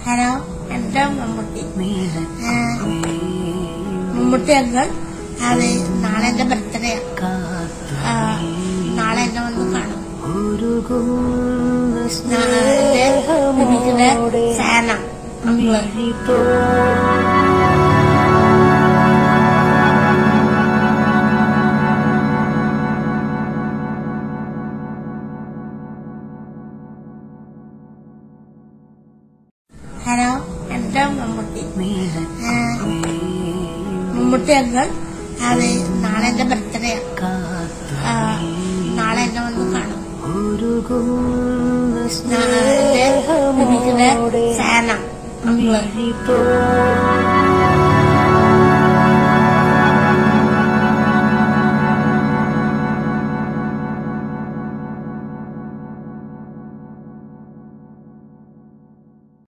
hello എന്റെ മമ്മൂട്ടി ആ, Mammootty uncle അത് നാളെ എന്റെ ബർത്ത്ഡേ നാളെ എന്നെ വന്ന് കാണും നാളെ എനിക്കിടെ സേന അങ്കിള് ഹലോ എന്റെ മമ്മൂട്ടി ആ, മമ്മൂട്ടി അങ്കിൾ അത് നാളെ എന്റെ ബർത്ത്ഡേ നാളെ എന്നെ വന്ന് കാണും നാളെ എനിക്കിടെ സേന അങ്കിള്